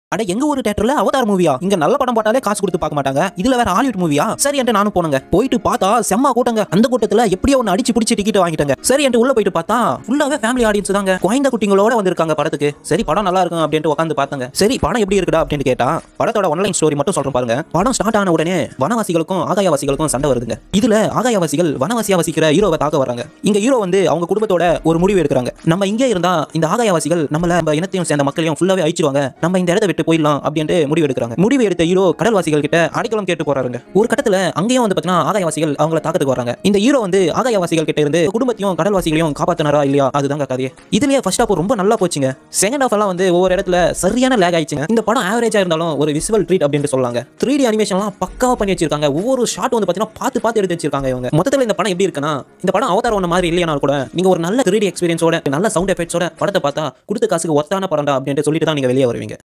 அட எங்க ஒரு தேட்டர்ல அவதார் மூவியா இங்க நல்ல படம் போட்டாலே காசு கொடுத்து பார்க்க மாட்டாங்க இதுல வேற ஹாலிவுட் மூவியா சரி என்று நானும் போனங்க போயிட்டு பார்த்தா செம்ம கூட்டங்க அந்த கூட்டத்துல எப்படியோ ஒன்னு அடிச்சு பிடிச்சி டிக்கெட் வாங்கிட்டாங்க சரி என்று உள்ள போயிட்டு பார்த்தா ஃபுல்லாவே ஃபேமிலி ஆடியன்ஸ் தாங்க குழந்தை குட்டிங்களோட வந்திருக்காங்க படத்துக்கு சரி படம் நல்லா இருக்கும் அப்படின்ட்டு உட்காந்து பார்த்தாங்க சரி படம் எப்படி இருக்குடா அப்படின்னு கேட்டா படத்தோட ஒன்லைன் ஸ்டோரி மட்டும் சொல்றேன் பாருங்க படம் ஸ்டார்ட் ஆன உடனே வனவாசிகளுக்கும் ஆகாயவாசிகளுக்கும் சண்டை வருதுங்க இதுல ஆகாயவாசிகள் வனவாசியா வசிக்கிற ஹீரோவை தாக்க வராங்க இங்க ஹீரோ வந்து அவங்க குடும்பத்தோட ஒரு முடிவு எடுக்கிறாங்க நம்ம இங்கே இருந்தா இந்த ஆகாயவாசிகள் நம்மள நம்ம இனத்தையும் சேர்ந்த மக்களையும் ஃபுல்லாவே அழிச்சிருவாங்க நம்ம இந்த இடத்த விட்டு போயிடலாம் அப்படின்ட்டு முடிவு எடுக்கிறாங்க முடிவு எடுத்த ஹீரோ கடல்வாசிகள் கிட்ட அடைக்கலம் கேட்டு போறாருங்க ஒரு கட்டத்துல அங்கேயும் வந்து பாத்தீங்கன்னா ஆகாயவாசிகள் அவங்கள தாக்கத்துக்கு வராங்க இந்த ஹீரோ வந்து ஆகாயவாசிகள் கிட்ட இருந்து குடும்பத்தையும் கடல்வாசிகளையும் காப்பாத்தினாரா இல்லையா அதுதாங்க கதையே இதுலயே ஃபர்ஸ்ட் ஹாப் ரொம்ப நல்லா போச்சுங்க செகண்ட் ஹாஃப் எல்லாம் வந்து ஒவ்வொரு இடத்துல சரியான லேக் ஆயிடுச்சுங்க இந்த படம் ஆவரேஜா இருந்தாலும் ஒரு விசுவல் ட்ரீட் அப்படின்னு சொல்லலாங்க த்ரீ டி அனிமேஷன்லாம் பக்காவா பண்ணி வச்சிருக்காங்க ஒவ்வொரு ஷாட் வந்து பாத்தீங்கன்னா பார்த்து பார்த்து எடுத்து வச்சிருக்காங்க இவங்க மொத்தத்துல இந்த படம் எப்படி இருக்குன்னா இந்த படம் அவதார் ஒன்று மாதிரி இல்லையானாலும் கூட நீங்க ஒரு நல்ல த்ரீ டி எக்ஸ்பீரியன்ஸோட நல்ல சவுண்ட் எஃபெக்ட்ஸோட படத்தை பார்த்தா கொடுத்த காசுக்கு ஒத்தான படம்டா அப்படின்ட்டு சொல்லிட்டு தான் நீங்க வெளியே வருவீங்க